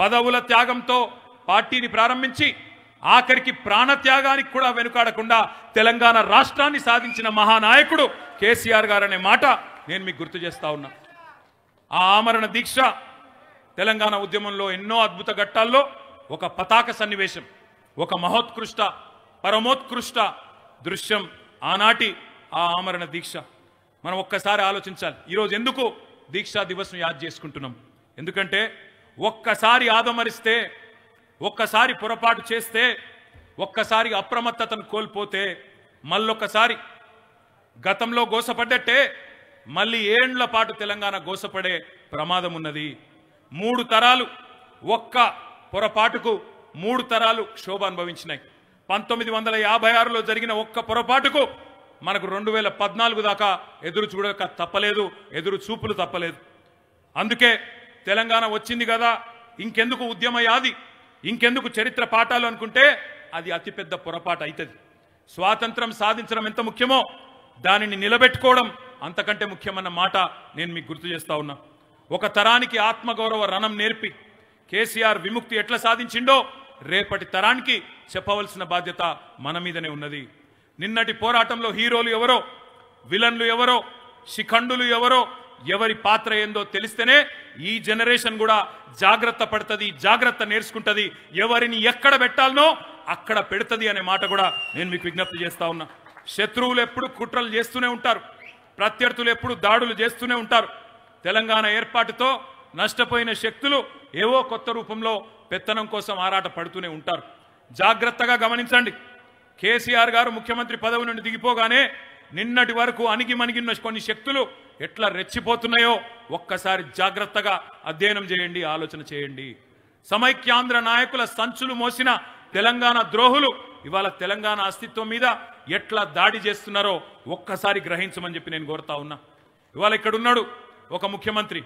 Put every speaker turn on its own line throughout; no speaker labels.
పదవుల త్యాగంతో పార్టీని ప్రారంభించి ఆఖరికి ప్రాణత్యాగానికి కూడా వెనుకాడకుండా తెలంగాణ రాష్ట్రాన్ని సాధించిన మహానాయకుడు కేసీఆర్ గారు అనే మాట నేను మీకు గుర్తు చేస్తా ఉన్నా ఆ ఆమరణ దీక్ష తెలంగాణ ఉద్యమంలో ఎన్నో అద్భుత ఘట్టాల్లో ఒక పతాక సన్నివేశం ఒక మహోత్కృష్ట పరమోత్కృష్ట దృశ్యం ఆనాటి ఆ ఆమరణ దీక్ష మనం ఒక్కసారి ఆలోచించాలి ఈరోజు ఎందుకు దీక్షా దివస్ను యాద్ చేసుకుంటున్నాం ఎందుకంటే ఒక్కసారి ఆదమరిస్తే ఒక్కసారి పొరపాటు చేస్తే ఒక్కసారి అప్రమత్తతను కోల్పోతే మళ్ళొక్కసారి గతంలో గోసపడ్డట్టే మళ్ళీ ఏండ్ల పాటు తెలంగాణ గోసపడే ప్రమాదం ఉన్నది మూడు తరాలు ఒక్క పొరపాటుకు మూడు తరాలు క్షోభ అనుభవించినాయి పంతొమ్మిది వందల యాభై ఆరులో జరిగిన ఒక్క పొరపాటుకు మనకు రెండు వేల పద్నాలుగు దాకా ఎదురు చూడక తప్పలేదు ఎదురు చూపులు తప్పలేదు అందుకే తెలంగాణ వచ్చింది కదా ఇంకెందుకు ఉద్యమ యాది ఇంకెందుకు చరిత్ర పాఠాలు అనుకుంటే అది అతిపెద్ద పొరపాటు అవుతుంది స్వాతంత్రం సాధించడం ఎంత ముఖ్యమో దానిని నిలబెట్టుకోవడం అంతకంటే ముఖ్యమన్న మాట నేను మీకు గుర్తు చేస్తా ఉన్నా ఒక తరానికి ఆత్మగౌరవ రణం నేర్పి కేసీఆర్ విముక్తి ఎట్లా సాధించిండో రేపటి తరానికి చెప్పవలసిన బాధ్యత మన మీదనే ఉన్నది నిన్నటి పోరాటంలో హీరోలు ఎవరో విలన్లు ఎవరో శిఖండులు ఎవరో ఎవరి పాత్ర ఏందో తెలిస్తేనే ఈ జనరేషన్ కూడా జాగ్రత్త పడుతుంది జాగ్రత్త నేర్చుకుంటది ఎవరిని ఎక్కడ పెట్టాలనో అక్కడ పెడుతుంది అనే మాట కూడా నేను మీకు విజ్ఞప్తి చేస్తా ఉన్నా శత్రువులు ఎప్పుడు కుట్రలు చేస్తూనే ఉంటారు ప్రత్యర్థులు ఎప్పుడు దాడులు చేస్తూనే ఉంటారు తెలంగాణ ఏర్పాటుతో నష్టపోయిన శక్తులు ఏవో కొత్త రూపంలో పెత్తనం కోసం ఆరాట పడుతూనే ఉంటారు జాగ్రత్తగా గమనించండి కేసీఆర్ గారు ముఖ్యమంత్రి పదవి నుండి దిగిపోగానే నిన్నటి వరకు అణిగి మణిగిన కొన్ని శక్తులు ఎట్లా రెచ్చిపోతున్నాయో ఒక్కసారి జాగ్రత్తగా అధ్యయనం చేయండి ఆలోచన చేయండి సమైక్యాంధ్ర నాయకుల సంచులు మోసిన తెలంగాణ ద్రోహులు ఇవాళ తెలంగాణ అస్తిత్వం మీద ఎట్లా దాడి చేస్తున్నారో ఒక్కసారి గ్రహించమని చెప్పి నేను కోరుతా ఉన్నా ఇవాళ ఇక్కడ ఉన్నాడు ఒక ముఖ్యమంత్రి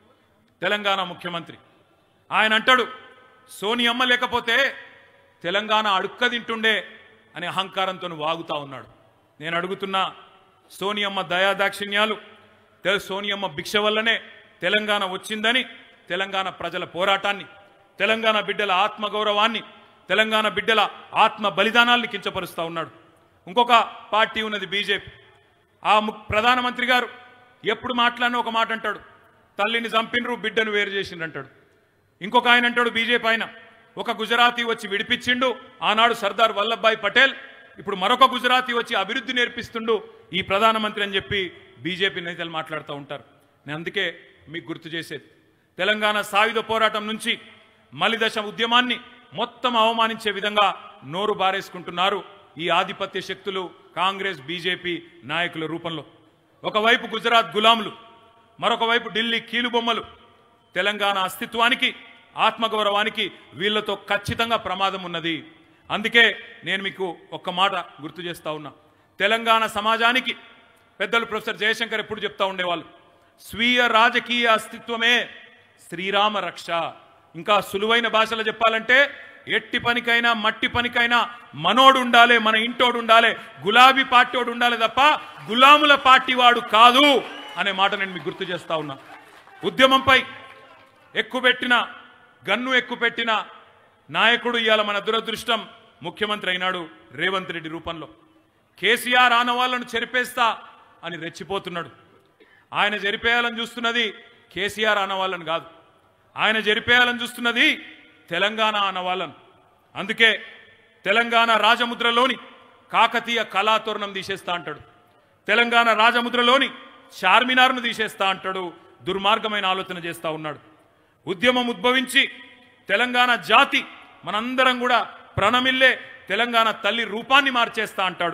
తెలంగాణ ముఖ్యమంత్రి ఆయన అంటాడు సోనియమ్మ లేకపోతే తెలంగాణ అడుక్క తింటుండే అనే అహంకారంతో వాగుతా ఉన్నాడు నేను అడుగుతున్నా సోనియమ్మ దయాదాక్షిణ్యాలు తె- సోనియమ్మ భిక్ష వల్లనే తెలంగాణ వచ్చిందని తెలంగాణ ప్రజల పోరాటాన్ని తెలంగాణ బిడ్డల ఆత్మగౌరవాన్ని తెలంగాణ బిడ్డల ఆత్మ బలిదానాల్ని కించపరుస్తా ఉన్నాడు ఇంకొక పార్టీ ఉన్నది బీజేపీ ఆ ము- ప్రధానమంత్రి గారు ఎప్పుడు మాట్లాడినా ఒక మాట అంటాడు తల్లిని చంపినరు బిడ్డను వేరు చేసిండ్రు అంటాడు ఇంకొక ఆయన అంటాడు బీజేపీ ఆయన ఒక గుజరాతీ వచ్చి విడిపించిండు ఆనాడు సర్దార్ వల్లభాయ్ పటేల్ ఇప్పుడు మరొక గుజరాతీ వచ్చి అభివృద్ధి నేర్పిస్తుండు ఈ ప్రధానమంత్రి అని చెప్పి బీజేపీ నేతలు మాట్లాడుతూ ఉంటారు నేను అందుకే మీకు గుర్తు చేసేది తెలంగాణ సాయుధ పోరాటం నుంచి మలిదశ ఉద్యమాన్ని మొత్తం అవమానించే విధంగా నోరు బారేసుకుంటున్నారు ఈ ఆధిపత్య శక్తులు కాంగ్రెస్ బీజేపీ నాయకుల రూపంలో ఒకవైపు గుజరాత్ గులాములు మరొక వైపు ఢిల్లీ కీలుబొమ్మలు తెలంగాణ అస్తిత్వానికి ఆత్మగౌరవానికి వీళ్ళతో ఖచ్చితంగా ప్రమాదం ఉన్నది అందుకే నేను మీకు ఒక్క మాట గుర్తు చేస్తా ఉన్నా తెలంగాణ సమాజానికి పెద్దలు ప్రొఫెసర్ జయశంకర్ ఎప్పుడు చెప్తా ఉండేవాళ్ళు స్వీయ రాజకీయ అస్తిత్వమే శ్రీరామ రక్ష ఇంకా సులువైన భాషలో చెప్పాలంటే ఎట్టి పనికైనా మట్టి పనికైనా మనోడు ఉండాలి మన ఇంటోడు ఉండాలి గులాబీ పార్టీోడు ఉండాలి తప్ప గులాముల పార్టీ వాడు కాదు అనే మాట నేను మీకు గుర్తు చేస్తా ఉన్నా ఉద్యమంపై ఎక్కుపెట్టిన గన్ను ఎక్కుపెట్టిన నాయకుడు ఇవాళ మన దురదృష్టం ముఖ్యమంత్రి అయినాడు రేవంత్ రెడ్డి రూపంలో కేసీఆర్ ఆనవాళ్లను చెరిపేస్తా అని రెచ్చిపోతున్నాడు ఆయన జరిపేయాలని చూస్తున్నది కేసీఆర్ ఆనవాళ్ళని కాదు ఆయన జరిపేయాలని చూస్తున్నది తెలంగాణ ఆనవాళ్ళను అందుకే తెలంగాణ రాజముద్రలోని కాకతీయ కళాతోరణం తీసేస్తా అంటాడు తెలంగాణ రాజముద్రలోని చార్మినార్ను తీసేస్తా అంటాడు దుర్మార్గమైన ఆలోచన చేస్తా ఉన్నాడు ఉద్యమం ఉద్భవించి తెలంగాణ జాతి మనందరం కూడా ప్రణమిల్లే తెలంగాణ తల్లి రూపాన్ని మార్చేస్తా అంటాడు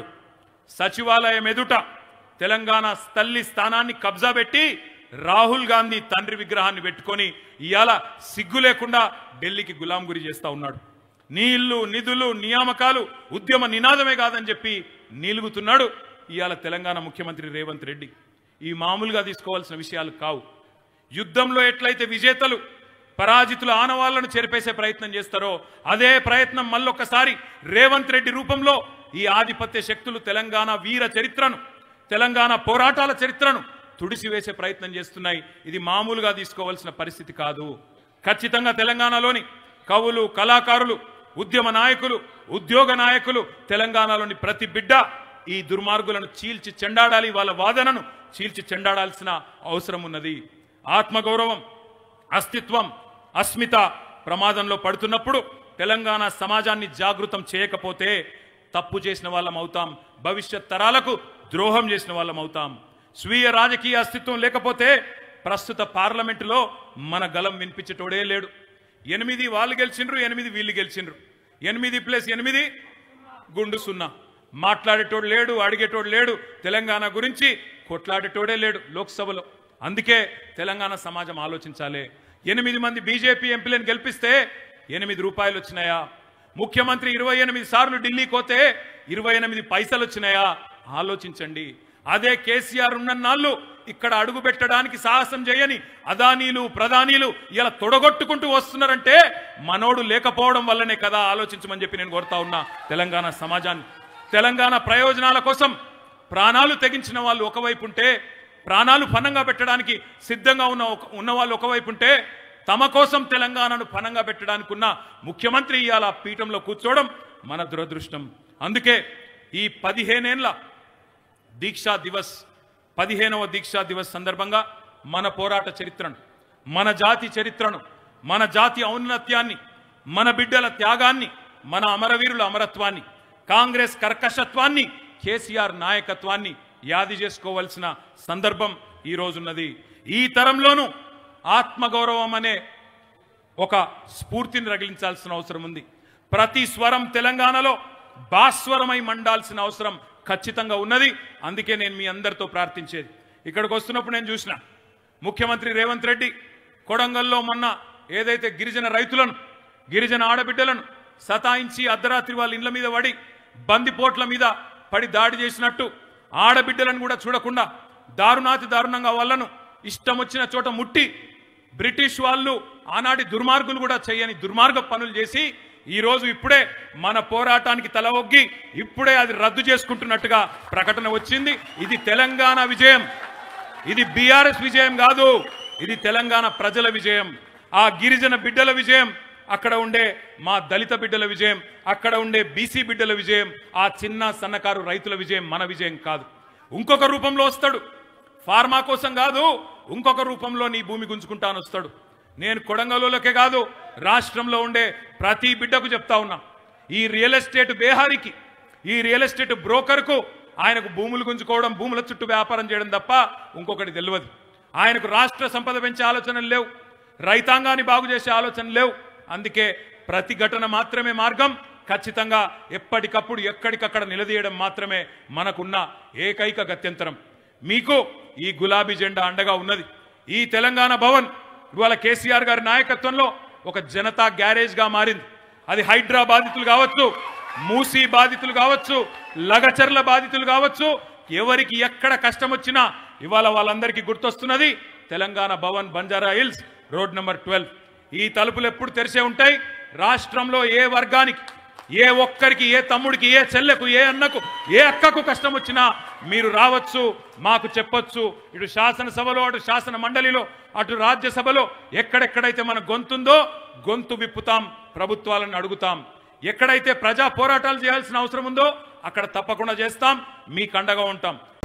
సచివాలయం ఎదుట తెలంగాణ తల్లి స్థానాన్ని కబ్జా పెట్టి రాహుల్ గాంధీ తండ్రి విగ్రహాన్ని పెట్టుకొని ఇవాళ సిగ్గు లేకుండా ఢిల్లీకి గులాం గురి చేస్తా ఉన్నాడు నీళ్లు నిధులు నియామకాలు ఉద్యమ నినాదమే కాదని చెప్పి నీలుగుతున్నాడు ఇవాళ తెలంగాణ ముఖ్యమంత్రి రేవంత్ రెడ్డి ఈ మామూలుగా తీసుకోవాల్సిన విషయాలు కావు యుద్ధంలో ఎట్లయితే విజేతలు పరాజితుల ఆనవాళ్లను చెరిపేసే ప్రయత్నం చేస్తారో అదే ప్రయత్నం మళ్ళొక్కసారి రేవంత్ రెడ్డి రూపంలో ఈ ఆధిపత్య శక్తులు తెలంగాణ వీర చరిత్రను తెలంగాణ పోరాటాల చరిత్రను తుడిసివేసే ప్రయత్నం చేస్తున్నాయి ఇది మామూలుగా తీసుకోవాల్సిన పరిస్థితి కాదు ఖచ్చితంగా తెలంగాణలోని కవులు కళాకారులు ఉద్యమ నాయకులు ఉద్యోగ నాయకులు తెలంగాణలోని ప్రతి బిడ్డ ఈ దుర్మార్గులను చీల్చి చెండాడాలి వాళ్ళ వాదనను చీల్చి చెండాడాల్సిన అవసరం ఉన్నది ఆత్మగౌరవం అస్తిత్వం అస్మిత ప్రమాదంలో పడుతున్నప్పుడు తెలంగాణ సమాజాన్ని జాగృతం చేయకపోతే తప్పు చేసిన వాళ్ళం అవుతాం భవిష్యత్ తరాలకు ద్రోహం చేసిన వాళ్ళం అవుతాం స్వీయ రాజకీయ అస్తిత్వం లేకపోతే ప్రస్తుత పార్లమెంటులో మన గలం వినిపించేటోడే లేడు ఎనిమిది వాళ్ళు గెలిచిండ్రు ఎనిమిది వీళ్ళు గెలిచిండ్రు ఎనిమిది ప్లస్ ఎనిమిది గుండు సున్నా మాట్లాడేటోడు లేడు అడిగేటోడు లేడు తెలంగాణ గురించి కొట్లాడేటోడే లేడు లోక్సభలో అందుకే తెలంగాణ సమాజం ఆలోచించాలి ఎనిమిది మంది బీజేపీ ఎంపీలను గెలిపిస్తే ఎనిమిది రూపాయలు వచ్చినాయా ముఖ్యమంత్రి ఇరవై ఎనిమిది సార్లు ఢిల్లీకి పోతే ఇరవై ఎనిమిది పైసలు వచ్చినాయా ఆలోచించండి అదే కేసీఆర్ ఉన్న నాళ్ళు ఇక్కడ అడుగు పెట్టడానికి సాహసం చేయని అదానీలు ప్రధానీలు ఇలా తొడగొట్టుకుంటూ వస్తున్నారంటే మనోడు లేకపోవడం వల్లనే కదా ఆలోచించమని చెప్పి నేను కోరుతా ఉన్నా తెలంగాణ సమాజాన్ని తెలంగాణ ప్రయోజనాల కోసం ప్రాణాలు తెగించిన వాళ్ళు ఒకవైపు ఉంటే ప్రాణాలు ఫనంగా పెట్టడానికి సిద్ధంగా ఉన్న ఒక- ఉన్న వాళ్ళు ఒకవైపు ఉంటే తమ కోసం తెలంగాణను ఫనంగా పెట్టడానికి ఉన్న ముఖ్యమంత్రి ఇవాళ పీఠంలో కూర్చోవడం మన దురదృష్టం అందుకే ఈ పదిహేనేళ్ల దీక్షా దివస్ పదిహేనవ దీక్షా దివస్ సందర్భంగా మన పోరాట చరిత్రను మన జాతి చరిత్రను మన జాతి ఔన్నత్యాన్ని మన బిడ్డల త్యాగాన్ని మన అమరవీరుల అమరత్వాన్ని కాంగ్రెస్ కర్కశత్వాన్ని కేసీఆర్ నాయకత్వాన్ని యాది చేసుకోవలసిన సందర్భం ఈ రోజున్నది ఈ తరంలోనూ ఆత్మగౌరవం అనే ఒక స్ఫూర్తిని రగిలించాల్సిన అవసరం ఉంది ప్రతి స్వరం తెలంగాణలో భాస్వరమై మండాల్సిన అవసరం ఖచ్చితంగా ఉన్నది అందుకే నేను మీ అందరితో ప్రార్థించేది ఇక్కడికి వస్తున్నప్పుడు నేను చూసిన ముఖ్యమంత్రి రేవంత్ రెడ్డి కొడంగల్లో మొన్న ఏదైతే గిరిజన రైతులను గిరిజన ఆడబిడ్డలను సతాయించి అర్ధరాత్రి వాళ్ళ ఇండ్ల మీద పడి బందిపోట్ల మీద పడి దాడి చేసినట్టు ఆడబిడ్డలను కూడా చూడకుండా దారుణాతి దారుణంగా వాళ్ళను ఇష్టం వచ్చిన చోట ముట్టి బ్రిటిష్ వాళ్ళు ఆనాటి దుర్మార్గులు కూడా చేయని దుర్మార్గ పనులు చేసి ఈ రోజు ఇప్పుడే మన పోరాటానికి తల ఒగ్గి ఇప్పుడే అది రద్దు చేసుకుంటున్నట్టుగా ప్రకటన వచ్చింది ఇది తెలంగాణ విజయం ఇది బీఆర్ఎస్ విజయం కాదు ఇది తెలంగాణ ప్రజల విజయం ఆ గిరిజన బిడ్డల విజయం అక్కడ ఉండే మా దళిత బిడ్డల విజయం అక్కడ ఉండే బీసీ బిడ్డల విజయం ఆ చిన్న సన్నకారు రైతుల విజయం మన విజయం కాదు ఇంకొక రూపంలో వస్తాడు ఫార్మా కోసం కాదు ఇంకొక రూపంలో నీ భూమి గుంజుకుంటాను వస్తాడు నేను కొడంగల్లోకే కాదు రాష్ట్రంలో ఉండే ప్రతి బిడ్డకు చెప్తా ఉన్నా ఈ రియల్ ఎస్టేట్ బేహారికి ఈ రియల్ ఎస్టేట్ బ్రోకర్కు ఆయనకు భూములు గుంజుకోవడం భూముల చుట్టూ వ్యాపారం చేయడం తప్ప ఇంకొకటి తెలియదు ఆయనకు రాష్ట్ర సంపద పెంచే ఆలోచనలు లేవు రైతాంగాన్ని బాగు చేసే ఆలోచనలు లేవు అందుకే ప్రతిఘటన మాత్రమే మార్గం ఖచ్చితంగా ఎప్పటికప్పుడు ఎక్కడికక్కడ నిలదీయడం మాత్రమే మనకున్న ఏకైక గత్యంతరం మీకు ఈ గులాబీ జెండా అండగా ఉన్నది ఈ తెలంగాణ భవన్ ఇవాళ కేసీఆర్ గారి నాయకత్వంలో ఒక జనతా గ్యారేజ్ గా మారింది అది హైడ్రా బాధితులు కావచ్చు మూసీ బాధితులు కావచ్చు లగచర్ల బాధితులు కావచ్చు ఎవరికి ఎక్కడ కష్టం వచ్చినా ఇవాళ వాళ్ళందరికీ గుర్తొస్తున్నది Telangana Bhavan Banjara Hills road number twelve ఈ తలుపులు ఎప్పుడు తెరిసే ఉంటాయి రాష్ట్రంలో ఏ వర్గానికి ఏ ఒక్కరికి ఏ తమ్ముడికి ఏ చెల్లెకు ఏ అన్నకు ఏ అక్కకు కష్టం వచ్చినా మీరు రావచ్చు మాకు చెప్పొచ్చు ఇటు శాసనసభలో అటు శాసన మండలిలో అటు రాజ్యసభలో ఎక్కడెక్కడైతే మన గొంతుందో గొంతు విప్పుతాం ప్రభుత్వాలను అడుగుతాం ఎక్కడైతే ప్రజా పోరాటాలు చేయాల్సిన అవసరం ఉందో అక్కడ తప్పకుండా చేస్తాం మీకు అండగా ఉంటాం